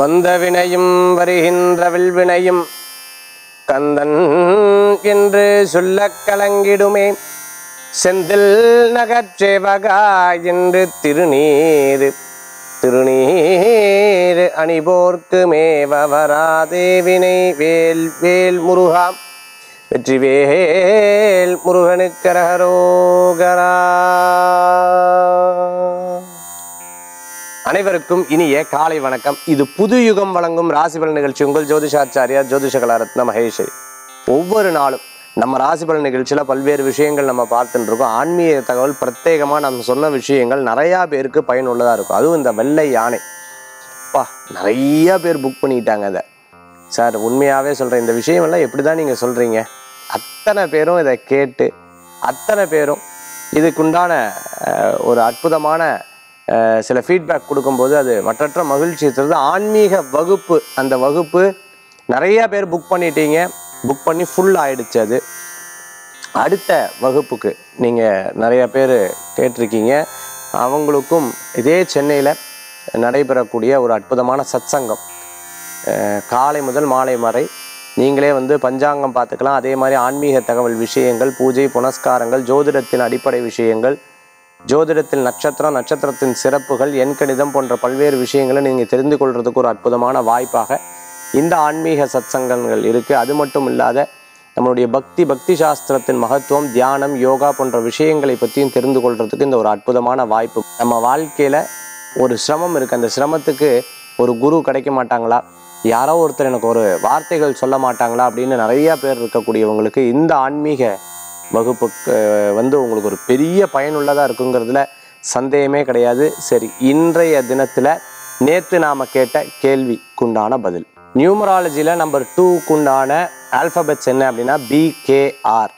வந்த வினையும் வருகின்ற வில்வினையும் கந்தன் என்று சொல்லக் கலங்கிடுமே செந்தில் நகர்ச்சேவகா என்று திருநீர் திருநீர் அணிபோர்க்கு மேவராதே வினை வேல் வேல் முருகா வெற்றி வேல் முருகனுக்கரகரோகரா அனைவருக்கும் இனிய காலை வணக்கம் இது புது யுகம் வழங்கும் ராசிபலன் நிகழ்ச்சி உங்கள் ஜோதிஷாச்சாரியா ஜோதிஷ கலாரத்ன மகேஷ் ஒவ்வொரு நாளும் நம்ம ராசிபலன் நிகழ்ச்சியில் பல்வேறு விஷயங்கள் நம்ம பார்த்துட்டு இருக்கோம் ஆன்மீக தகவல் பிரத்யேகமாக நம்ம சொன்ன விஷயங்கள் நிறையா பேருக்கு பயனுள்ளதாக இருக்கும் அதுவும் இந்த வெள்ளை யானை பா நிறைய பேர் புக் பண்ணிட்டாங்க அதை சார் உண்மையாகவே சொல்கிறேன் இந்த விஷயமெல்லாம் எப்படி தான் நீங்கள் சொல்கிறீங்க அத்தனை பேரும் இதை கேட்டு அத்தனை பேரும் இதுக்குண்டான அஹ், ஒரு அற்புதமான அஹ், சில ஃபீட்பேக் கொடுக்கும்போது அது மற்றற்ற மகிழ்ச்சி தருது ஆன்மீக வகுப்பு அந்த வகுப்பு நிறைய பேர் புக் பண்ணிட்டீங்க புக் பண்ணி ஃபுல் ஆயிடுச்சு அது அடுத்த வகுப்புக்கு நீங்கள் நிறைய பேர் கேட்டிருக்கீங்க அவங்களுக்கும் இதே சென்னையில் நடைபெறக்கூடிய ஒரு அற்புதமான சத்சங்கம் அஹ், காலை முதல் மாலை வரை நீங்களே வந்து பஞ்சாங்கம் பார்த்துக்கலாம் அதே மாதிரி ஆன்மீக தகவல் விஷயங்கள் பூஜை புனஸ்காரங்கள் ஜோதிடத்தின் அடிப்படை விஷயங்கள் ஜோதிடத்தில் நட்சத்திரம் நட்சத்திரத்தின் சிறப்புகள் எண்கணிதம் போன்ற பல்வேறு விஷயங்களை நீங்கள் தெரிந்து கொள்றதுக்கு ஒரு அற்புதமான வாய்ப்பாக இந்த ஆன்மீக சத்சங்கங்கள் இருக்குது அது மட்டும் இல்லாத நம்மளுடைய பக்தி பக்தி சாஸ்திரத்தின் மகத்துவம் தியானம் யோகா போன்ற விஷயங்களை பற்றியும் தெரிந்து கொள்றதுக்கு இந்த ஒரு அற்புதமான வாய்ப்பு நம்ம வாழ்க்கையில் ஒரு சிரமம் இருக்குது அந்த சிரமத்துக்கு ஒரு குரு கிடைக்க மாட்டாங்களா யாரோ ஒருத்தர் எனக்கு ஒரு வார்த்தைகள் சொல்ல மாட்டாங்களா அப்படின்னு நிறைய பேர் இருக்கக்கூடியவங்களுக்கு இந்த ஆன்மீக வகுப்புக்கு வந்து உங்களுக்கு ஒரு பெரிய பயனுள்ளதாக இருக்குங்கிறதுல சந்தேகமே கிடையாது சரி இன்றைய தினத்தில் நேற்று நாம் கேட்ட கேள்விக்குண்டான பதில் நியூமராலஜியில் நம்பர் டூக்குண்டான ஆல்ஃபபெட்ஸ் என்ன அப்படின்னா பிகேஆர்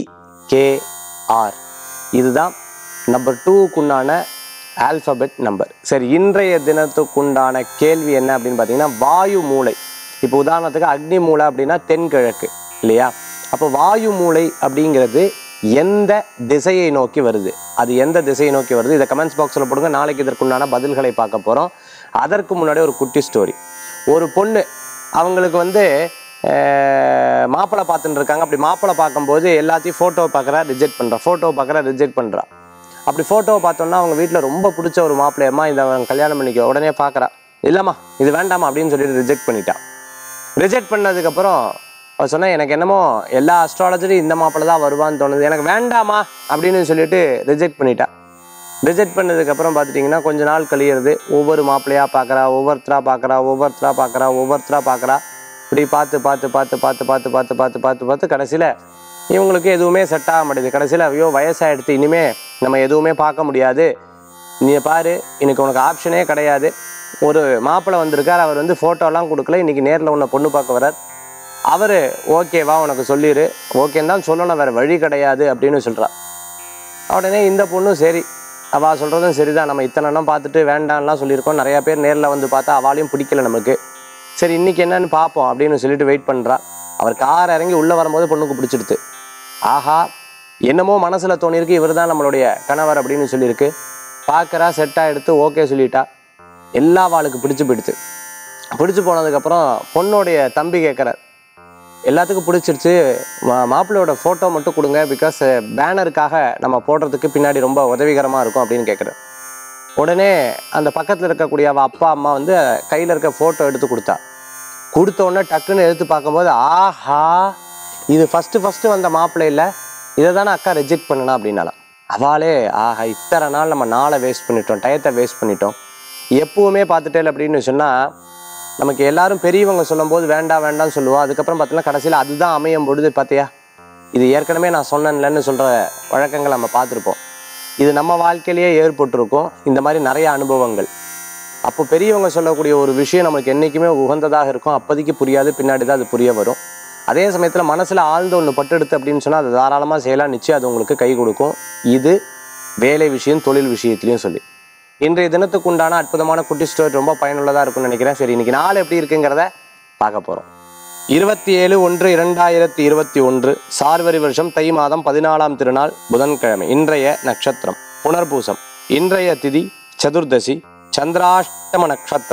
பிகேஆர் இதுதான் நம்பர் டூக்குண்டான ஆல்ஃபபெட் நம்பர் சரி இன்றைய தினத்துக்குண்டான கேள்வி என்ன அப்படின்னு பார்த்தீங்கன்னா வாயு மூளை இப்போ உதாரணத்துக்கு அக்னி மூளை அப்படின்னா தென்கிழக்கு இல்லையா அப்போ வாயு மூளை அப்படிங்கிறது எந்த திசையை நோக்கி வருது அது எந்த திசையை நோக்கி வருது இதை கமெண்ட்ஸ் பாக்ஸில் போடுங்க நாளைக்கு இதற்குண்டான பதில்களை பார்க்க போகிறோம் அதற்கு முன்னாடி ஒரு குட்டி ஸ்டோரி ஒரு பொண்ணு அவங்களுக்கு வந்து மாப்பிள்ளை பார்த்துட்டு இருக்காங்க அப்படி மாப்பிள்ளை பார்க்கும்போது எல்லாத்தையும் ஃபோட்டோவை பார்க்குறா ரிஜெக்ட் பண்ணுறா ஃபோட்டோவை பார்க்குறா ரிஜெக்ட் பண்ணுறா அப்படி ஃபோட்டோவை பார்த்தோன்னா அவங்க வீட்டில் ரொம்ப பிடிச்ச ஒரு மாப்பிள்ளையம்மா இதை அவங்க கல்யாணம் பண்ணிக்க உடனே பார்க்குறா இல்லைம்மா இது வேண்டாமா அப்படின்னு சொல்லிட்டு ரிஜெக்ட் பண்ணிட்டா ரிஜெக்ட் பண்ணதுக்கப்புறம் அவ சொன்னா எனக்கு என்னமோ எல்லா அஸ்ட்ராலஜரும் இந்த மாப்பிள்ளை தான் வருவான்னு தோணுது எனக்கு வேண்டாமா அப்படின்னு சொல்லிட்டு ரிஜெக்ட் பண்ணிட்டா ரிஜெக்ட் பண்ணதுக்கப்புறம் பார்த்துட்டிங்கன்னா கொஞ்ச நாள் கழியிறது ஒவ்வொரு மாப்பிள்ளையாக பார்க்குறா ஒவ்வொருத்தரா பார்க்குறா ஒவ்வொருத்தரா பார்க்குறா ஒவ்வொருத்தரா பார்க்குறா இப்படி பார்த்து பார்த்து பார்த்து பார்த்து பார்த்து பார்த்து பார்த்து பார்த்து பார்த்து கடைசியில் இவங்களுக்கு எதுவுமே செட் ஆக மாட்டேது கடைசியில் ஐயோ வயசாகிடுது இனிமே நம்ம எதுவுமே பார்க்க முடியாது நீ பாரு இன்னைக்கு உனக்கு ஆப்ஷனே கிடையாது ஒரு மாப்பிள்ளை வந்திருக்கார் அவர் வந்து ஃபோட்டோலாம் கொடுக்கல இன்னைக்கு நேரில் உன்னை பொண்ணு பார்க்க வரார் அவர் ஓகேவா உனக்கு சொல்லிடு ஓகேன்னு தான் சொல்லணும் வேறு வழி கிடையாது அப்படின்னு சொல்கிறா உடனே இந்த பொண்ணும் சரி அவள் சொல்கிறதும் சரிதான் நம்ம இத்தனை எண்ணம் பார்த்துட்டு வேண்டாம்லாம் சொல்லியிருக்கோம் நிறையா பேர் நேரில் வந்து பார்த்தா அவளையும் பிடிக்கல நமக்கு சரி இன்னைக்கு என்னன்னு பார்ப்போம் அப்படின்னு சொல்லிட்டு வெயிட் பண்ணுறா அவர் கார் இறங்கி உள்ளே வரும்போது பொண்ணுக்கு பிடிச்சிடுது ஆஹா என்னமோ மனசில் தோணியிருக்கு இவர் தான் நம்மளுடைய கணவர் அப்படின்னு சொல்லியிருக்கு பார்க்குறா செட்டாக எடுத்து ஓகே சொல்லிட்டா எல்லா வாளுக்கு பிடிச்சு போயிடுது பிடிச்சு போனதுக்கப்புறம் பொண்ணுடைய தம்பி கேட்குறார் எல்லாத்துக்கும் பிடிச்சிருச்சு மா மாப்பிள்ளையோட ஃபோட்டோ மட்டும் கொடுங்க பிகாஸ் பேனருக்காக நம்ம போடுறதுக்கு பின்னாடி ரொம்ப உதவிகரமாக இருக்கும் அப்படின்னு கேட்குறேன் உடனே அந்த பக்கத்தில் இருக்கக்கூடிய அவள் அப்பா அம்மா வந்து கையில் இருக்க ஃபோட்டோ எடுத்து கொடுத்தா கொடுத்த உடனே டக்குன்னு எடுத்து பார்க்கும்போது ஆஹா இது ஃபஸ்ட்டு ஃபஸ்ட்டு வந்த மாப்பிள்ளை இல்லை இதை தானே அக்கா ரிஜெக்ட் பண்ணனா அப்படின்னாலாம் அவளே ஆஹா இத்தனை நாள் நம்ம நாளை வேஸ்ட் பண்ணிட்டோம் டயத்தை வேஸ்ட் பண்ணிட்டோம் எப்பவுமே பார்த்துட்டேன் அப்படின்னு சொன்னால் நமக்கு எல்லாரும் பெரியவங்க சொல்லும்போது வேண்டாம் வேண்டாம்னு சொல்லுவோம் அதுக்கப்புறம் பார்த்தீங்கன்னா கடைசியில் அதுதான் அமையும் பொழுது பார்த்தியா இது ஏற்கனவே நான் சொன்னேன்லன்னு சொல்கிற வழக்கங்கள் நம்ம பார்த்துருப்போம் இது நம்ம வாழ்க்கையிலேயே ஏற்பட்டிருக்கும் இந்த மாதிரி நிறைய அனுபவங்கள் அப்போ பெரியவங்க சொல்லக்கூடிய ஒரு விஷயம் நமக்கு என்றைக்குமே உகந்ததாக இருக்கும் அப்போதைக்கு புரியாது பின்னாடி தான் அது புரிய வரும் அதே சமயத்தில் மனசில் ஆழ்ந்த ஒன்று பட்டெடுத்து அப்படின்னு சொன்னால் அது தாராளமாக செய்யலாம் நிச்சயம் அது உங்களுக்கு கை கொடுக்கும் இது வேலை விஷயம் தொழில் விஷயத்துலையும் சொல்லி இன்றைய தினத்துக்கு உண்டான அற்புதமான குட்டி ஸ்டோரி ரொம்ப பயனுள்ளதாக இருக்கும்னு நினைக்கிறேன் சரி இன்னைக்கு நாள் எப்படி இருக்குங்கிறத பார்க்க போகிறோம் இருபத்தி ஏழு ஒன்று இரண்டாயிரத்தி இருபத்தி ஒன்று சார்வரி வருஷம் தை மாதம் பதினாலாம் திருநாள் புதன்கிழமை இன்றைய நட்சத்திரம் புனர்பூசம் இன்றைய திதி சதுர்தசி சந்திராஷ்டம நட்சத்திரம்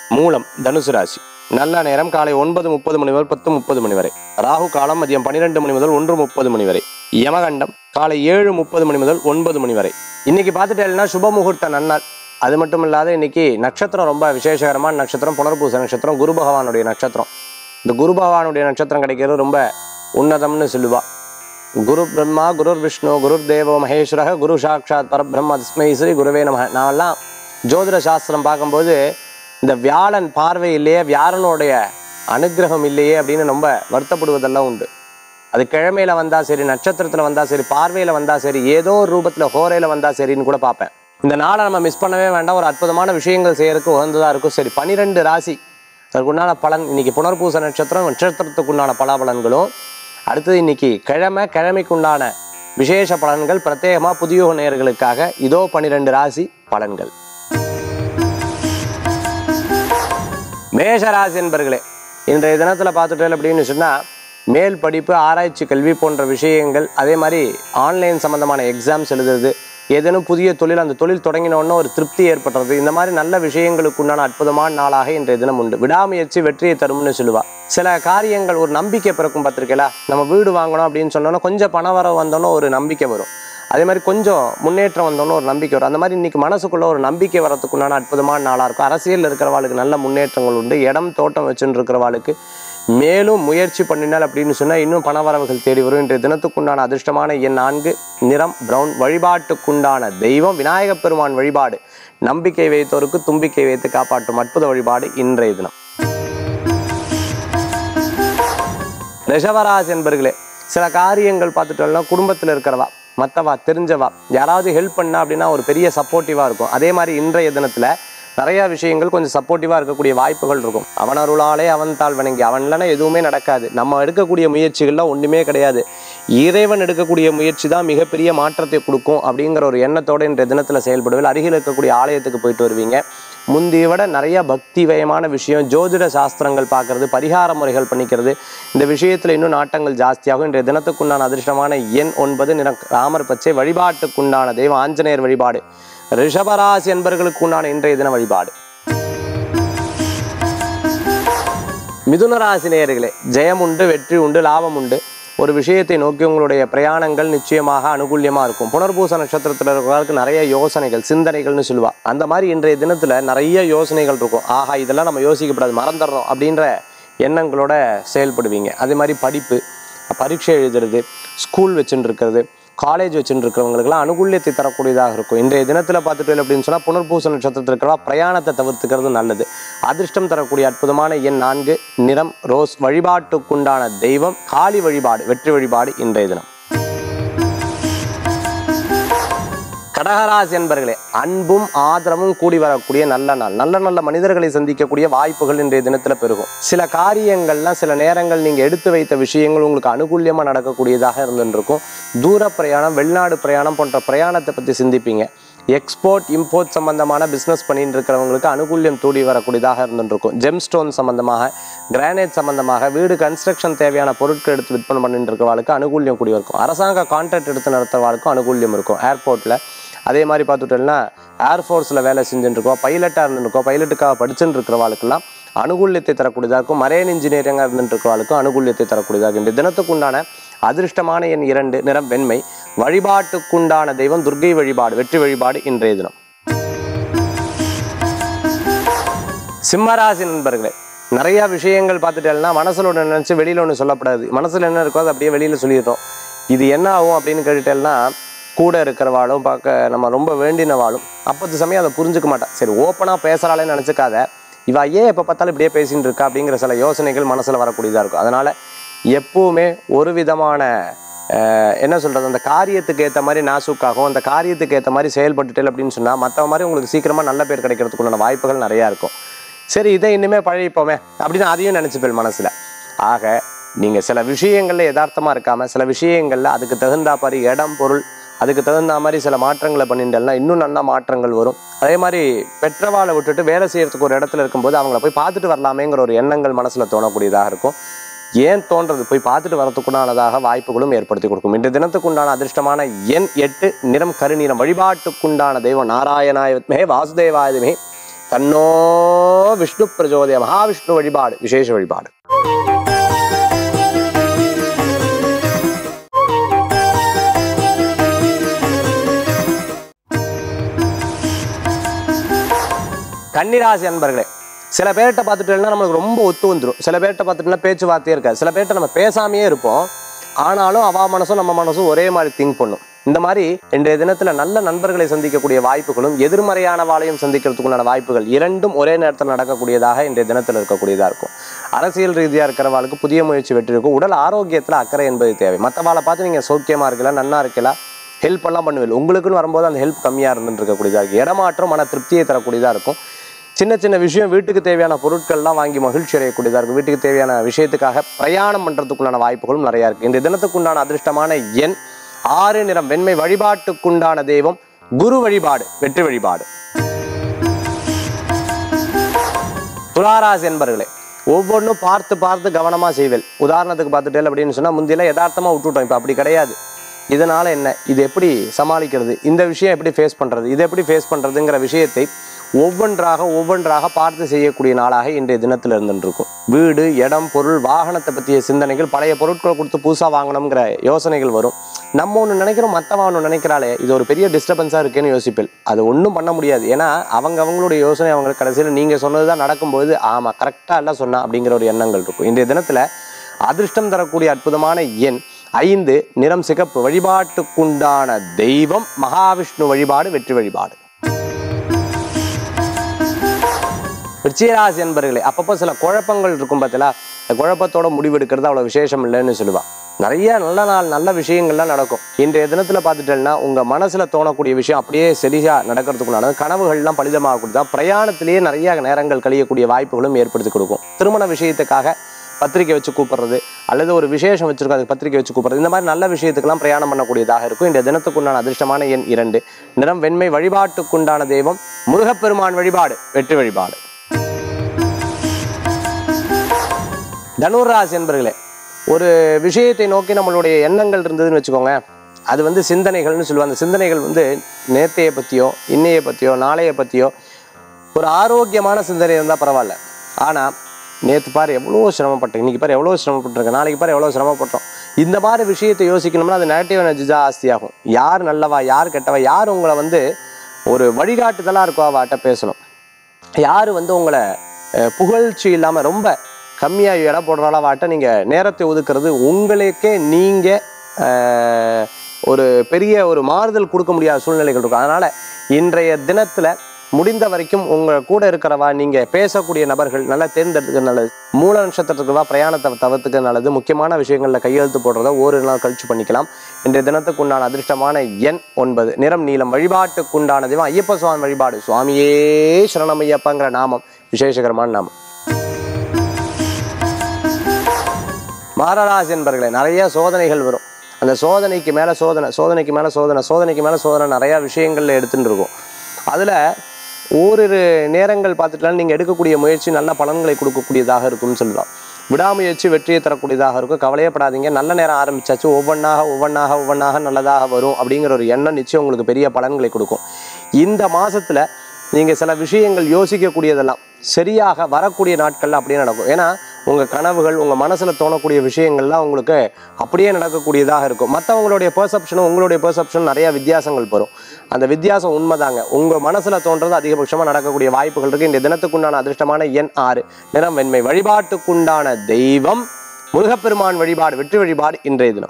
மூலம் தனுசு ராசி நல்ல நேரம் காலை ஒன்பது முப்பது மணி முதல் பத்து முப்பது மணி வரை ராகு காலம் மதியம் பன்னிரெண்டு மணி முதல் ஒன்று முப்பது மணி வரை யமகண்டம் காலை ஏழு முப்பது மணி முதல் ஒன்பது மணி வரை இன்னைக்கு பார்த்துட்டேன்னா சுப முகூர்த்த நன்னாள் அது மட்டும் இல்லாத இன்னைக்கு நட்சத்திரம் ரொம்ப விசேஷகரமான நட்சத்திரம் புனர்பூச நட்சத்திரம் குரு பகவானுடைய நட்சத்திரம் இந்த குரு பகவானுடைய நட்சத்திரம் கிடைக்கிறது ரொம்ப உன்னதம்னு சொல்லுவா குரு பிரம்மா குரு விஷ்ணு குரு தேவோ மகேஸ்வரக குரு சாட்சாத் பரபிரம்ம தஸ்மை ஸ்ரீ குருவே நம நான்லாம் ஜோதிட சாஸ்திரம் பார்க்கும்போது இந்த வியாழன் பார்வை இல்லையே வியாழனுடைய அனுக்கிரகம் இல்லையே அப்படின்னு ரொம்ப வருத்தப்படுவதெல்லாம் உண்டு அது கிழமையில வந்தா சரி நட்சத்திரத்துல வந்தா சரி பார்வையில வந்தா சரி ஏதோ ஒரு ரூபத்துல ஹோரையில வந்தா சரின்னு கூட பார்ப்பேன் இந்த நாளை நம்ம மிஸ் பண்ணவே வேண்டாம் ஒரு அற்புதமான விஷயங்கள் செய்யறதுக்கு உகந்ததா இருக்கும் சரி பனிரெண்டு ராசி அதற்குண்டான பலன் இன்னைக்கு புனர்பூச நட்சத்திரம் நட்சத்திரத்துக்குண்டான பலாபலன்களும் அடுத்தது இன்னைக்கு கிழமை கிழமைக்குண்டான விசேஷ பலன்கள் பிரத்யேகமா புதிய நேயர்களுக்காக இதோ பனிரெண்டு ராசி பலன்கள் மேஷ ராசி என்பர்களே இன்றைய தினத்துல பார்த்துட்டேன் அப்படின்னு சொன்னா மேல் படிப்பு ஆராய்ச்சி கல்வி போன்ற விஷயங்கள் அதே மாதிரி ஆன்லைன் சம்பந்தமான எக்ஸாம்ஸ் எழுதுறது ஏதேனும் புதிய தொழில் அந்த தொழில் தொடங்கின உடனே ஒரு திருப்தி ஏற்படுறது இந்த மாதிரி நல்ல விஷயங்களுக்கு உண்டான அற்புதமான நாளாக இன்றைய தினம் உண்டு விடாமுயற்சி வெற்றியை தரும்னு சொல்லுவா சில காரியங்கள் ஒரு நம்பிக்கை பிறக்கும் பார்த்திருக்கீங்களா நம்ம வீடு வாங்கணும் அப்படின்னு சொன்னோன்னா கொஞ்சம் பண வரவு வந்தோன்னே ஒரு நம்பிக்கை வரும் அதே மாதிரி கொஞ்சம் முன்னேற்றம் வந்தோன்னு ஒரு நம்பிக்கை வரும் அந்த மாதிரி இன்னைக்கு மனசுக்குள்ள ஒரு நம்பிக்கை வரத்துக்குண்டான அற்புதமான நாளாக இருக்கும் அரசியலில் இருக்கிறவாளுக்கு நல்ல முன்னேற்றங்கள் உண்டு இடம் தோட்டம் வச்சுட்டு இருக்கிறவாளுக்கு மேலும் முயற்சி பண்ணினால் அப்படின்னு சொன்னால் இன்னும் பணவரவுகள் தேடி வரும் இன்றைய தினத்துக்குண்டான அதிர்ஷ்டமான எண் நான்கு நிறம் பிரவுன் வழிபாட்டுக்குண்டான தெய்வம் விநாயகப் பெருமான் வழிபாடு நம்பிக்கை வைத்தோருக்கு தும்பிக்கை வைத்து காப்பாற்றும் அற்புத வழிபாடு இன்றைய தினம் ரிஷவராசி என்பர்களே சில காரியங்கள் பார்த்துட்டோம்னா குடும்பத்தில் இருக்கிறவா மற்றவா தெரிஞ்சவா யாராவது ஹெல்ப் பண்ணா அப்படின்னா ஒரு பெரிய சப்போர்ட்டிவாக இருக்கும் அதே மாதிரி இன்றைய தினத்தில் நிறைய விஷயங்கள் கொஞ்சம் சப்போர்ட்டிவாக இருக்கக்கூடிய வாய்ப்புகள் இருக்கும் அவன் அருளாலே அவன் தாழ் வணங்கி அவன் இல்லைன்னா எதுவுமே நடக்காது நம்ம எடுக்கக்கூடிய முயற்சிகள்லாம் ஒன்றுமே கிடையாது இறைவன் எடுக்கக்கூடிய முயற்சி தான் மிகப்பெரிய மாற்றத்தை கொடுக்கும் அப்படிங்கிற ஒரு எண்ணத்தோடு இன்றைய தினத்தில் செயல்படுவதில் அருகில் இருக்கக்கூடிய ஆலயத்துக்கு போயிட்டு வருவீங்க முந்தைய விட நிறைய பக்திவயமான விஷயம் ஜோதிட சாஸ்திரங்கள் பார்க்கறது பரிகார முறைகள் பண்ணிக்கிறது இந்த விஷயத்தில் இன்னும் நாட்டங்கள் ஜாஸ்தியாகும் இன்றைய தினத்துக்குண்டான அதிர்ஷ்டமான எண் ஒன்பது நிறம் ராமர் பச்சை வழிபாட்டுக்குண்டான தெய்வ ஆஞ்சநேயர் வழிபாடு ரிஷபராசி என்பர்களுக்கு உண்டான இன்றைய தின வழிபாடு மிதுன ராசி நேயர்களே ஜெயம் உண்டு வெற்றி உண்டு லாபம் உண்டு ஒரு விஷயத்தை நோக்கி உங்களுடைய பிரயாணங்கள் நிச்சயமாக அனுகூல்யமா இருக்கும் புனர்பூச நட்சத்திரத்தில் இருக்கிறவங்களுக்கு நிறைய யோசனைகள் சிந்தனைகள்னு சொல்லுவா அந்த மாதிரி இன்றைய தினத்துல நிறைய யோசனைகள் இருக்கும் ஆஹா இதெல்லாம் நம்ம யோசிக்கப்படாது மறந்துடுறோம் அப்படின்ற எண்ணங்களோட செயல்படுவீங்க அதே மாதிரி படிப்பு பரீட்சை எழுதுறது ஸ்கூல் வச்சுட்டு இருக்கிறது காலேஜ் வச்சுட்டு இருக்கிறவங்களுக்குலாம் அனுகூல்யத்தை தரக்கூடியதாக இருக்கும் இன்றைய தினத்தில் பார்த்துட்டு அப்படின்னு சொன்னால் புனர்பூச நட்சத்திரத்தில் இருக்கிறவா பிரயாணத்தை தவிர்த்துக்கிறது நல்லது அதிர்ஷ்டம் தரக்கூடிய அற்புதமான எண் நான்கு நிறம் ரோஸ் வழிபாட்டுக்குண்டான தெய்வம் காளி வழிபாடு வெற்றி வழிபாடு இன்றைய தினம் கடகராசி என்பர்களே அன்பும் ஆதரவும் கூடி வரக்கூடிய நல்ல நாள் நல்ல நல்ல மனிதர்களை சந்திக்கக்கூடிய வாய்ப்புகள் இன்றைய தினத்தில் பெருகும் சில காரியங்கள்லாம் சில நேரங்கள் நீங்கள் எடுத்து வைத்த விஷயங்கள் உங்களுக்கு அனுகூல்யமாக நடக்கக்கூடியதாக இருந்துருக்கும் தூர பிரயாணம் வெளிநாடு பிரயாணம் போன்ற பிரயாணத்தை பற்றி சிந்திப்பீங்க எக்ஸ்போர்ட் இம்போர்ட் சம்பந்தமான பிஸ்னஸ் பண்ணிட்டு இருக்கிறவங்களுக்கு அனுகூல்யம் தூடி வரக்கூடியதாக இருந்துருக்கும் ஜெம் ஸ்டோன் சம்பந்தமாக கிரானைட் சம்பந்தமாக வீடு கன்ஸ்ட்ரக்ஷன் தேவையான பொருட்கள் எடுத்து விற்பனை பண்ணிட்டு இருக்கிறவங்களுக்கு அனுகூல்யம் கூடி இருக்கும் அரசாங்க கான்ட்ராக்ட் எடுத்து நடத்துறவாளுக்கும் அனுகூல்யம் இருக்கும் ஏர்போர்ட்டில் அதே மாதிரி பார்த்துட்டோம்னா ஏர்ஃபோர்ஸில் வேலை செஞ்சுட்டு இருக்கோம் பைலட்டாக இருந்துருக்கோம் பைலட்டுக்காக படிச்சுட்டு இருக்கிறவாளுக்கெல்லாம் அனுகூல்யத்தை தரக்கூடியதாக இருக்கும் மரைன் இன்ஜினியரிங்காக இருந்துட்டு இருக்கிறவாளுக்கும் அனுகூல்யத்தை தரக்கூடியதாக இந்த தினத்துக்குண்டான அதிர்ஷ்டமான எண் இரண்டு நிறம் வெண்மை வழிபாட்டுக்குண்டான தெய்வம் துர்க்கை வழிபாடு வெற்றி வழிபாடு இன்றைய தினம் சிம்மராசி நண்பர்களே நிறைய விஷயங்கள் பார்த்துட்டேன்னா மனசுல ஒன்று நினச்சி வெளியில் ஒன்று சொல்லப்படாது மனசுல என்ன இருக்கோ அதை அப்படியே வெளியில் சொல்லிடுறோம் இது என்ன ஆகும் அப்படின்னு கேட்டுட்டேன்னா கூட இருக்கிறவாளும் பார்க்க நம்ம ரொம்ப வேண்டினவாளும் அப்போது சமயம் அதை புரிஞ்சுக்க மாட்டா சரி ஓப்பனாக பேசுகிறாளேன்னு நினச்சிக்காத இவ ஏன் எப்போ பார்த்தாலும் இப்படியே பேசிட்டு இருக்கா அப்படிங்கிற சில யோசனைகள் மனசில் வரக்கூடியதாக இருக்கும் அதனால் எப்பவுமே ஒரு விதமான அஹ், என்ன சொல்கிறது அந்த காரியத்துக்கு ஏற்ற மாதிரி நாசுக்காகவும் அந்த காரியத்துக்கு ஏற்ற மாதிரி செயல்பட்டுட்டேன் அப்படின்னு சொன்னால் மற்ற மாதிரி உங்களுக்கு சீக்கிரமாக நல்ல பேர் கிடைக்கிறதுக்குண்டான வாய்ப்புகள் நிறையா இருக்கும் சரி இதை இனிமேல் பழகிப்போமே அப்படின்னு அதையும் நினச்சிப்பேன் மனசில் ஆக நீங்கள் சில விஷயங்களில் யதார்த்தமாக இருக்காமல் சில விஷயங்களில் அதுக்கு தகுந்தா மாதிரி இடம் பொருள் அதுக்கு தகுந்த மாதிரி சில மாற்றங்களை பண்ணிட்டேன்னா இன்னும் நல்ல மாற்றங்கள் வரும் அதே மாதிரி பெற்றவாளை விட்டுட்டு வேலை செய்யறதுக்கு ஒரு இடத்துல இருக்கும்போது அவங்கள போய் பார்த்துட்டு வரலாமேங்கிற ஒரு எண்ணங்கள் மனசில் தோணக்கூடியதாக இருக்கும் ஏன் தோன்றது போய் பார்த்துட்டு வரத்துக்குண்டானதாக வாய்ப்புகளும் ஏற்படுத்தி கொடுக்கும் இன்று தினத்துக்குண்டான அதிர்ஷ்டமான எண் எட்டு நிறம் கருநீரம் வழிபாட்டுக்குண்டான தெய்வம் நாராயணாய வித்மஹே வாசுதேவாயுதமே தன்னோ விஷ்ணு பிரஜோதய மகாவிஷ்ணு வழிபாடு விசேஷ வழிபாடு கன்னிராசி அன்பர்களே சில பேர்கிட்ட பார்த்துட்டோம்னா நம்மளுக்கு ரொம்ப ஒத்து வந்துடும் சில பேர்கிட்ட பார்த்துட்டோம்னா பேச்சுவார்த்தையே இருக்காது சில பேர்கிட்ட நம்ம பேசாமையே இருப்போம் ஆனாலும் அவ மனசும் நம்ம மனசும் ஒரே மாதிரி திங்க் பண்ணும் இந்த மாதிரி இன்றைய தினத்துல நல்ல நண்பர்களை சந்திக்கக்கூடிய வாய்ப்புகளும் எதிர்மறையான வாழையும் சந்திக்கிறதுக்குண்டான வாய்ப்புகள் இரண்டும் ஒரே நேரத்தில் நடக்கக்கூடியதாக இன்றைய தினத்தில் இருக்கக்கூடியதாக இருக்கும் அரசியல் ரீதியாக இருக்கிறவாளுக்கு புதிய முயற்சி வெற்றி இருக்கும் உடல் ஆரோக்கியத்தில் அக்கறை என்பது தேவை மற்றவாளை பார்த்து நீங்கள் சௌக்கியமாக இருக்கலாம் நன்னா இருக்கலாம் ஹெல்ப் எல்லாம் பண்ணுவீங்க உங்களுக்குன்னு வரும்போது அந்த ஹெல்ப் கம்மியாக இருந்துட்டு இருக்கக்கூடியதாக இருக்கும் இடமாற்றம் மன திருப்தியை தரக்கூடியதாக இருக்கும் சின்ன சின்ன விஷயம் வீட்டுக்கு தேவையான பொருட்கள்லாம் வாங்கி மகிழ்ச்சி அடையக்கூடியதாக இருக்கும் வீட்டுக்கு தேவையான விஷயத்துக்காக பிரயாணம் பண்ணுறதுக்குண்டான வாய்ப்புகளும் நிறையா இருக்குது இந்த தினத்துக்குண்டான அதிர்ஷ்டமான எண் ஆறு நிறம் வெண்மை வழிபாட்டுக்குண்டான தெய்வம் குரு வழிபாடு வெற்றி வழிபாடு துளாராசி என்பர்களே ஒவ்வொன்றும் பார்த்து பார்த்து கவனமாக செய்வேல் உதாரணத்துக்கு பார்த்துட்டேன் அப்படின்னு சொன்னால் முந்தியெல்லாம் யதார்த்தமாக விட்டுட்டோம் இப்போ அப்படி கிடையாது இதனால் என்ன இது எப்படி சமாளிக்கிறது இந்த விஷயம் எப்படி ஃபேஸ் பண்ணுறது இது எப்படி ஃபேஸ் பண்ணுறதுங்கிற விஷயத்தை ஒவ்வொன்றாக ஒவ்வொன்றாக பார்த்து செய்யக்கூடிய நாளாக இன்றைய தினத்தில் இருந்துருக்கும் வீடு இடம் பொருள் வாகனத்தை பற்றிய சிந்தனைகள் பழைய பொருட்களை கொடுத்து புதுசாக வாங்கணுங்கிற யோசனைகள் வரும் நம்ம ஒன்று நினைக்கிறோம் மற்றவன் ஒன்று நினைக்கிறாளே இது ஒரு பெரிய டிஸ்டர்பன்ஸாக இருக்குன்னு யோசிப்பில் அது ஒன்றும் பண்ண முடியாது ஏன்னா அவங்க அவங்களுடைய யோசனை அவங்க கடைசியில் நீங்கள் சொன்னது தான் நடக்கும்போது ஆமாம் கரெக்டாக எல்லாம் சொன்னா அப்படிங்கிற ஒரு எண்ணங்கள் இருக்கும் இன்றைய தினத்தில் அதிர்ஷ்டம் தரக்கூடிய அற்புதமான எண் ஐந்து நிறம் சிகப்பு வழிபாட்டுக்குண்டான தெய்வம் மகாவிஷ்ணு வழிபாடு வெற்றி வழிபாடு விருச்சிகராசி என்பர்களே அப்பப்போ சில குழப்பங்கள் இருக்கும் பார்த்தீங்களா இந்த குழப்பத்தோட முடிவெடுக்கிறது அவ்வளோ விசேஷம் இல்லைன்னு சொல்லுவா நிறைய நல்ல நாள் நல்ல விஷயங்கள்லாம் நடக்கும் இன்றைய தினத்தில் பார்த்துட்டேன்னா உங்கள் மனசில் தோணக்கூடிய விஷயம் அப்படியே சரியாக நடக்கிறதுக்குள்ளான கனவுகள்லாம் பலிதமாக கொடுத்தா பிரயாணத்திலேயே நிறைய நேரங்கள் கழியக்கூடிய வாய்ப்புகளும் ஏற்படுத்தி கொடுக்கும் திருமண விஷயத்துக்காக பத்திரிக்கை வச்சு கூப்பிடுறது அல்லது ஒரு விசேஷம் வச்சிருக்கோம் அதுக்கு பத்திரிக்கை வச்சு கூப்பிடுறது இந்த மாதிரி நல்ல விஷயத்துக்கெல்லாம் பிரயாணம் பண்ணக்கூடியதாக இருக்கும் இந்த தினத்துக்குண்டான அதிர்ஷ்டமான எண் இரண்டு நிறம் வெண்மை வழிபாட்டுக்குண்டான தெய்வம் முருகப்பெருமான் வழிபாடு வெற்றி வழிபாடு தனுராசி என்பர்களே ஒரு விஷயத்தை நோக்கி நம்மளுடைய எண்ணங்கள் இருந்ததுன்னு வச்சுக்கோங்க அது வந்து சிந்தனைகள்னு சொல்லுவாங்க அந்த சிந்தனைகள் வந்து நேத்தையை பற்றியோ இன்னையை பற்றியோ நாளைய பற்றியோ ஒரு ஆரோக்கியமான சிந்தனை இருந்தால் பரவாயில்ல ஆனால் நேற்று பாரு எவ்வளோ சிரமப்பட்டேன் இன்னைக்கு பாரு எவ்வளோ சிரமப்பட்டிருக்கேன் நாளைக்கு பாரு எவ்வளோ சிரமப்பட்டோம் இந்த மாதிரி விஷயத்தை யோசிக்கணும்னா அது நெகட்டிவ் எனர்ஜி ஜாஸ்தி ஆகும் யார் நல்லவா யார் கெட்டவா யார் உங்களை வந்து ஒரு வழிகாட்டுதலாக இருக்கோ அவாட்ட பேசணும் யார் வந்து உங்களை அஹ், புகழ்ச்சி இல்லாமல் ரொம்ப கம்மியாக எடை போடுறால வாட்ட நீங்கள் நேரத்தை ஒதுக்குறது உங்களுக்கே நீங்கள் ஒரு பெரிய ஒரு மாறுதல் கொடுக்க முடியாத சூழ்நிலைகள் இருக்கும் அதனால் இன்றைய தினத்தில் முடிந்த வரைக்கும் உங்கள் கூட இருக்கிறவா நீங்கள் பேசக்கூடிய நபர்கள் நல்லா தேர்ந்தெடுத்துக்க நல்லது மூல நட்சத்திரத்துக்குவா பிரயாணத்தை தவிர்த்துக்க நல்லது முக்கியமான விஷயங்களில் கையெழுத்து போடுறத ஒரு நாள் கழிச்சு பண்ணிக்கலாம் இன்றைய தினத்துக்கு உண்டான அதிர்ஷ்டமான எண் ஒன்பது நிறம் நீளம் வழிபாட்டுக்குண்டான தெய்வம் ஐயப்ப சுவாமி வழிபாடு சுவாமியே சரணம் ஐயப்பங்கிற நாமம் விசேஷகரமான நாமம் மாரராசி என்பர்களே நிறைய சோதனைகள் வரும் அந்த சோதனைக்கு மேலே சோதனை சோதனைக்கு மேலே சோதனை சோதனைக்கு மேலே சோதனை நிறையா விஷயங்கள்ல எடுத்துட்டு இருக்கும் அதில் ஓரிரு நேரங்கள் பார்த்துட்டாலும் நீங்கள் எடுக்கக்கூடிய முயற்சி நல்ல பலன்களை கொடுக்கக்கூடியதாக இருக்கும்னு சொல்லலாம் விடாமுயற்சி வெற்றியை தரக்கூடியதாக இருக்கும் கவலையப்படாதீங்க நல்ல நேரம் ஆரம்பிச்சாச்சு ஒவ்வொன்றாக ஒவ்வொன்றாக ஒவ்வொன்றாக நல்லதாக வரும் அப்படிங்கிற ஒரு எண்ணம் நிச்சயம் உங்களுக்கு பெரிய பலன்களை கொடுக்கும் இந்த மாசத்துல நீங்கள் சில விஷயங்கள் யோசிக்கக்கூடியதெல்லாம் சரியாக வரக்கூடிய நாட்கள்ல அப்படியே நடக்கும் ஏன்னா உங்கள் கனவுகள் உங்கள் மனசில் தோணக்கூடிய விஷயங்கள்லாம் உங்களுக்கு அப்படியே நடக்கக்கூடியதாக இருக்கும் மற்றவங்களுடைய பெர்செப்ஷனும் உங்களுடைய பெர்செப்ஷனும் நிறைய வித்தியாசங்கள் வரும் அந்த வித்தியாசம் உண்மைதாங்க உங்கள் மனசில் தோன்றது அதிகபட்சமாக நடக்கக்கூடிய வாய்ப்புகள் இருக்குது இந்த தினத்துக்குண்டான அதிர்ஷ்டமான எண் ஆறு நிறம் வெண்மை வழிபாட்டுக்குண்டான தெய்வம் முருகப்பெருமான் வழிபாடு வெற்றி வழிபாடு இன்றைய தினம்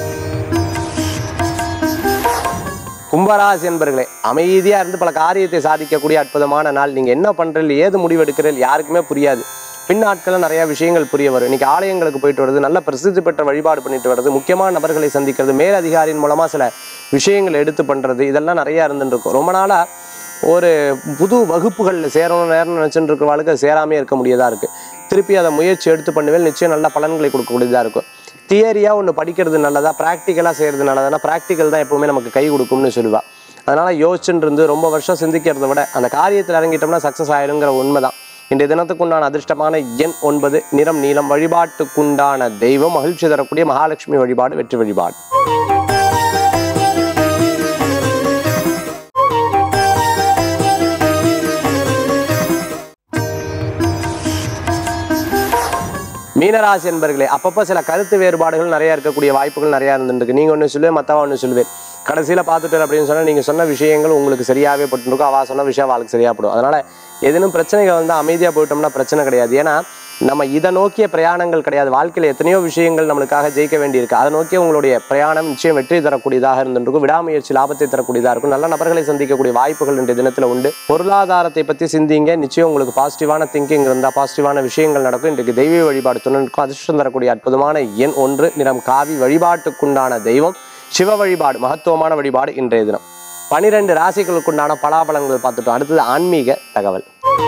கும்பராசி என்பர்களே அமைதியாக இருந்து பல காரியத்தை சாதிக்கக்கூடிய அற்புதமான நாள் நீங்கள் என்ன பண்ணுறீங்க ஏது முடிவு எடுக்கிறீர்கள் யாருக்குமே புரியாது பின்னாட்களில் நிறைய விஷயங்கள் புரிய வரும் இன்னைக்கு ஆலயங்களுக்கு போயிட்டு வருது நல்ல பிரசித்தி பெற்ற வழிபாடு பண்ணிட்டு வருது முக்கியமான நபர்களை சந்திக்கிறது மேலதிகாரியின் மூலமாக சில விஷயங்களை எடுத்து பண்ணுறது இதெல்லாம் நிறையா இருந்துட்டு இருக்கும் ரொம்ப நாளாக ஒரு புது வகுப்புகளில் சேரணும் நேரம் நினச்சிட்டு இருக்கிறவளுக்கு அது சேராமே இருக்க முடியதாக இருக்குது திருப்பி அதை முயற்சி எடுத்து பண்ணுவேல் நிச்சயம் நல்ல பலன்களை கொடுக்கக்கூடியதாக இருக்கும் தியரியாக ஒன்று படிக்கிறது நல்லதா ப்ராக்டிக்கலாக செய்கிறது நல்லதானா ப்ராக்டிக்கல் தான் எப்பவுமே நமக்கு கை கொடுக்கும்னு சொல்லுவா அதனால் யோசிச்சுட்டு இருந்து ரொம்ப வருஷம் சிந்திக்கிறத விட அந்த காரியத்தில் இறங்கிட்டோம்னா சக்ஸஸ் ஆயிருங்கிற உண்மை தான் இன்றைய தினத்துக்குண்டான அதிர்ஷ்டமான எண் ஒன்பது நிறம் நீளம் வழிபாட்டுக்குண்டான தெய்வம் மகிழ்ச்சி தரக்கூடிய மகாலட்சுமி வழிபாடு வெற்றி வழிபாடு மீனராசி என்பர்களே அப்பப்போ சில கருத்து வேறுபாடுகள் நிறைய இருக்கக்கூடிய வாய்ப்புகள் நிறையா இருந்துருக்கு நீங்கள் ஒன்று சொல்லுவேன் மற்றவா ஒன்று சொல்லுவேன் கடைசியில் பார்த்துட்டு அப்படின்னு சொன்னால் நீங்கள் சொன்ன விஷயங்கள் உங்களுக்கு சரியாகவே பட்டுருக்கும் அவள் சொன்ன விஷயம் அவளுக்கு சரியாக படும் அதனால் எதுனும் பிரச்சனைகள் வந்து அமைதியாக போயிட்டோம்னா பிரச்சனை கிடையாது ஏன்னா நம்ம இதை நோக்கிய பிரயாணங்கள் கிடையாது வாழ்க்கையில் எத்தனையோ விஷயங்கள் நம்மளுக்காக ஜெயிக்க வேண்டியிருக்கு அதை நோக்கி உங்களுடைய பிரயாணம் நிச்சயம் வெற்றி தரக்கூடியதாக இருந்திருக்கும் விடாமுயற்சி லாபத்தை தரக்கூடியதாக இருக்கும் நல்ல நபர்களை சந்திக்கக்கூடிய வாய்ப்புகள் இன்றைய தினத்தில் உண்டு பொருளாதாரத்தை பற்றி சிந்திங்க நிச்சயம் உங்களுக்கு பாசிட்டிவான திங்கிங் இருந்தால் பாசிட்டிவான விஷயங்கள் நடக்கும் இன்றைக்கு தெய்வ வழிபாடு துணைக்கும் அதிர்ஷ்டம் தரக்கூடிய அற்புதமான எண் ஒன்று நிறம் காவி வழிபாட்டுக்குண்டான தெய்வம் சிவ வழிபாடு மகத்துவமான வழிபாடு இன்றைய தினம் பனிரெண்டு ராசிகளுக்குண்டான பலாபலங்கள் பார்த்துட்டோம் அடுத்தது ஆன்மீக தகவல்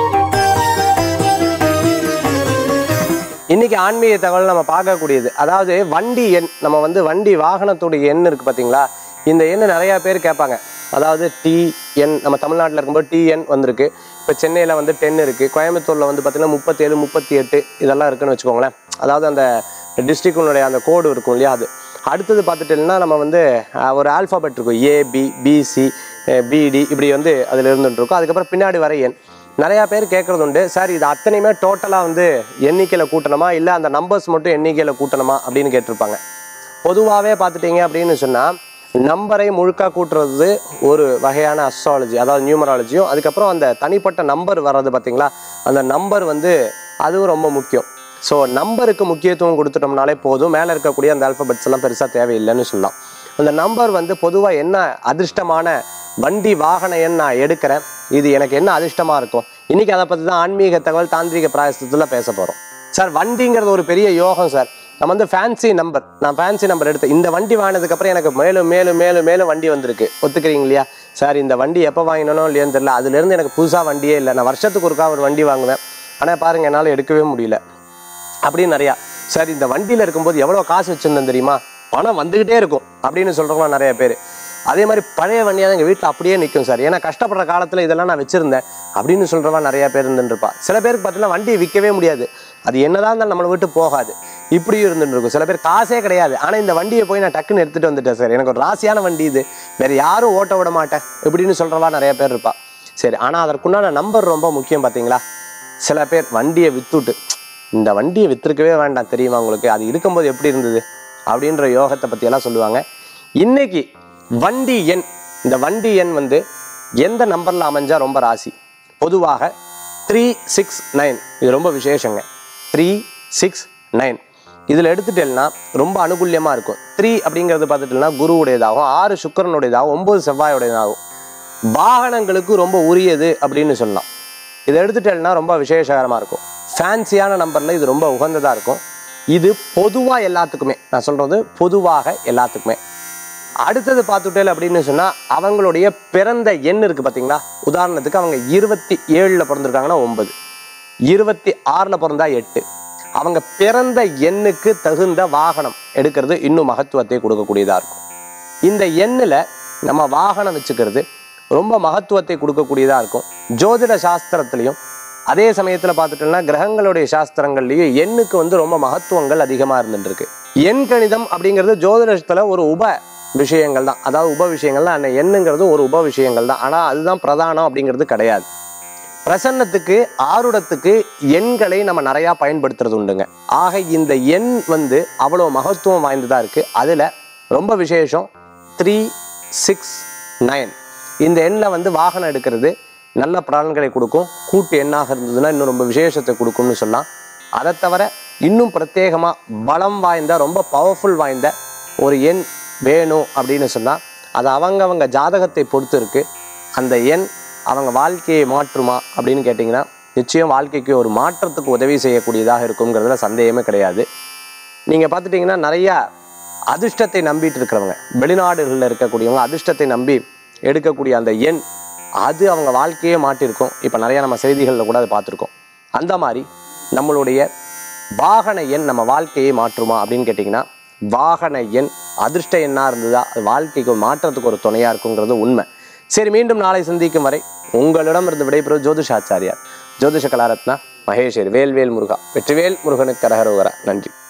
இன்னைக்கு ஆன்மீக தகவல் நம்ம பார்க்கக்கூடியது அதாவது வண்டி எண் நம்ம வந்து வண்டி வாகனத்துடைய எண் இருக்கு பார்த்தீங்களா இந்த எண் நிறைய பேர் கேட்பாங்க அதாவது டிஎன் நம்ம தமிழ்நாட்டில் இருக்கும்போது டிஎன் வந்திருக்கு இப்போ சென்னையில் வந்து டென் இருக்குது கோயம்புத்தூரில் வந்து பார்த்தீங்கன்னா முப்பத்தேழு முப்பத்தி எட்டு இதெல்லாம் இருக்குன்னு வச்சுக்கோங்களேன் அதாவது அந்த டிஸ்ட்ரிக்டினுடைய அந்த கோடு இருக்கும் இல்லையா அது அடுத்தது பார்த்துட்டீங்கன்னா நம்ம வந்து அஹ், ஒரு ஆல்ஃபாபெட் இருக்கும் ஏபி பிசி பிடி இப்படி வந்து அதில் இருந்துட்டு இருக்கும் அதுக்கப்புறம் பின்னாடி வர எண் நிறையா பேர் கேட்குறது உண்டு சார் இது அத்தனையுமே டோட்டலாக வந்து எண்ணிக்கையில் கூட்டணுமா இல்லை அந்த நம்பர்ஸ் மட்டும் எண்ணிக்கையில் கூட்டணுமா அப்படின்னு கேட்டிருப்பாங்க பொதுவாகவே பார்த்துட்டீங்க அப்படின்னு சொன்னால் நம்பரை முழுக்க கூட்டுறது ஒரு வகையான அஸ்ட்ராலஜி அதாவது நியூமராலஜியும் அதுக்கப்புறம் அந்த தனிப்பட்ட நம்பர் வர்றது பார்த்தீங்களா அந்த நம்பர் வந்து அதுவும் ரொம்ப முக்கியம் ஸோ நம்பருக்கு முக்கியத்துவம் கொடுத்துட்டோம்னாலே போதும் மேலே இருக்கக்கூடிய அந்த ஆல்ஃபபெட்ஸ் எல்லாம் பெருசாக தேவையில்லைன்னு சொல்லலாம் அந்த நம்பர் வந்து பொதுவாக என்ன அதிர்ஷ்டமான வண்டி வாகன எண் நான் எடுக்கிறேன் இது எனக்கு என்ன அதிர்ஷ்டமாக இருக்கும் இன்னைக்கு அதை பற்றி தான் ஆன்மீக தகவல் தாந்திரிக பிராயசத்தில் பேச போகிறோம் சார் வண்டிங்கிறது ஒரு பெரிய யோகம் சார் நம்ம வந்து ஃபேன்சி நம்பர் நான் ஃபேன்சி நம்பர் எடுத்தேன் இந்த வண்டி வாங்கினதுக்கப்புறம் எனக்கு மேலும் மேலும் மேலும் மேலும் வண்டி வந்திருக்கு ஒத்துக்கிறீங்க இல்லையா சார் இந்த வண்டி எப்போ வாங்கினோ இல்லையோன்னு தெரியல அதுலேருந்து எனக்கு புதுசாக வண்டியே இல்லை நான் வருஷத்துக்கு ஒருக்கா ஒரு வண்டி வாங்குவேன் ஆனால் பாருங்க என்னால் எடுக்கவே முடியல அப்படின்னு நிறையா சார் இந்த வண்டியில் இருக்கும்போது எவ்வளோ காசு வச்சுருந்தேன் தெரியுமா பணம் வந்துக்கிட்டே இருக்கும் அப்படின்னு சொல்கிறவங்களாம் நிறைய பேர் அதே மாதிரி பழைய வண்டியாக தான் எங்கள் வீட்டில் அப்படியே நிற்கும் சார் ஏன்னா கஷ்டப்படுற காலத்தில் இதெல்லாம் நான் வச்சுருந்தேன் அப்படின்னு சொல்கிறவன் நிறைய பேர் இருந்துருப்பா சில பேருக்கு பார்த்தீங்கன்னா வண்டியை விற்கவே முடியாது அது என்னதான் இருந்தாலும் நம்மளை விட்டு போகாது இப்படியும் இருந்துட்டு இருக்கும் சில பேர் காசே கிடையாது ஆனால் இந்த வண்டியை போய் நான் டக்குன்னு எடுத்துகிட்டு வந்துட்டேன் சார் எனக்கு ஒரு ராசியான வண்டி இது வேறு யாரும் ஓட்ட விட மாட்டேன் இப்படின்னு சொல்கிறவா நிறைய பேர் இருப்பா சரி ஆனால் அதற்குண்டான நம்பர் ரொம்ப முக்கியம் பார்த்தீங்களா சில பேர் வண்டியை வித்துட்டு இந்த வண்டியை வித்திருக்கவே வேண்டாம் தெரியுமா உங்களுக்கு அது இருக்கும்போது எப்படி இருந்தது அப்படின்ற யோகத்தை பற்றியெல்லாம் சொல்லுவாங்க இன்னைக்கு வண்டி எண் இந்த வண்டி எண் வந்து எந்த நம்பரில் அமைஞ்சா ரொம்ப ராசி பொதுவாக த்ரீ சிக்ஸ் நைன் இது ரொம்ப விசேஷங்க த்ரீ சிக்ஸ் நைன் இதில் எடுத்துட்டேன்னா ரொம்ப அனுகூல்யமாக இருக்கும் த்ரீ அப்படிங்கிறது பார்த்துட்டேன்னா குருவுடையதாகும் ஆறு சுக்கிரனுடையதாகும் ஒம்பது செவ்வாயுடையதாகும் வாகனங்களுக்கு ரொம்ப உரியது அப்படின்னு சொல்லலாம் இதை எடுத்துட்டேன்னா ரொம்ப விசேஷகரமாக இருக்கும் ஃபேன்சியான நம்பரில் இது ரொம்ப உகந்ததாக இருக்கும் இது பொதுவாக எல்லாத்துக்குமே நான் சொல்கிறது பொதுவாக எல்லாத்துக்குமே அடுத்தது பார்த்துட்டேல் அப்படின்னு சொன்னால் அவங்களுடைய பிறந்த எண் இருக்குது பார்த்தீங்களா உதாரணத்துக்கு அவங்க இருபத்தி ஏழில் பிறந்திருக்காங்கன்னா ஒன்பது இருபத்தி ஆறில் பிறந்தா எட்டு அவங்க பிறந்த எண்ணுக்கு தகுந்த வாகனம் எடுக்கிறது இன்னும் மகத்துவத்தை கொடுக்கக்கூடியதாக இருக்கும் இந்த எண்ணில் நம்ம வாகனம் வச்சுக்கிறது ரொம்ப மகத்துவத்தை கொடுக்கக்கூடியதாக இருக்கும் ஜோதிட சாஸ்திரத்துலேயும் அதே சமயத்தில் பார்த்துட்டோம்னா கிரகங்களுடைய சாஸ்திரங்கள்லையும் எண்ணுக்கு வந்து ரொம்ப மகத்துவங்கள் அதிகமாக இருந்துருக்கு எண் கணிதம் அப்படிங்கிறது ஜோதிடத்தில் ஒரு உப விஷயங்கள் தான் அதாவது உப விஷயங்கள் தான் அந்த எண்ணுங்கிறது ஒரு உப விஷயங்கள் தான் ஆனால் அதுதான் பிரதானம் அப்படிங்கிறது கிடையாது பிரசன்னத்துக்கு ஆருடத்துக்கு எண்களை நம்ம நிறையா பயன்படுத்துறது உண்டுங்க ஆக இந்த எண் வந்து அவ்வளோ மகத்துவம் வாய்ந்ததாக இருக்குது அதில் ரொம்ப விசேஷம் த்ரீ சிக்ஸ் நைன் இந்த எண்ணில் வந்து வாகனம் எடுக்கிறது நல்ல பலன்களை கொடுக்கும் கூட்டு எண்ணாக இருந்ததுன்னா இன்னும் ரொம்ப விசேஷத்தை கொடுக்கும்னு சொல்லலாம் அதை தவிர இன்னும் பிரத்யேகமாக பலம் வாய்ந்த ரொம்ப பவர்ஃபுல் வாய்ந்த ஒரு எண் வேணும் அப்படின்னு சொன்னால் அது அவங்கவங்க ஜாதகத்தை பொறுத்து இருக்குது அந்த எண் அவங்க வாழ்க்கையை மாற்றுமா அப்படின்னு கேட்டிங்கன்னா நிச்சயம் வாழ்க்கைக்கு ஒரு மாற்றத்துக்கு உதவி செய்யக்கூடியதாக இருக்குங்கிறதுல சந்தேகமே கிடையாது நீங்கள் பார்த்துட்டிங்கன்னா நிறையா அதிர்ஷ்டத்தை நம்பிட்டு இருக்கிறவங்க வெளிநாடுகளில் இருக்கக்கூடியவங்க அதிர்ஷ்டத்தை நம்பி எடுக்கக்கூடிய அந்த எண் அது அவங்க வாழ்க்கையே மாட்டிருக்கும் இப்போ நிறையா நம்ம செய்திகளில் கூட அதை பார்த்துருக்கோம் அந்த மாதிரி நம்மளுடைய வாகன எண் நம்ம வாழ்க்கையை மாற்றுமா அப்படின்னு கேட்டிங்கன்னா வாகன எண் அதிர்ஷ்ட எண்ணாக இருந்ததா அது வாழ்க்கைக்கு ஒரு மாற்றத்துக்கு ஒரு துணையாக இருக்குங்கிறது உண்மை சரி மீண்டும் நாளை சந்திக்கும் வரை உங்களிடம் இருந்து விடைபெறுவது ஜோதிஷாச்சாரியார் ஜோதிஷ கலாரத்னா மகேஸ்வரி வேல்வேல் முருகா வெற்றிவேல் முருகனுக்கு கரகரோகரா நன்றி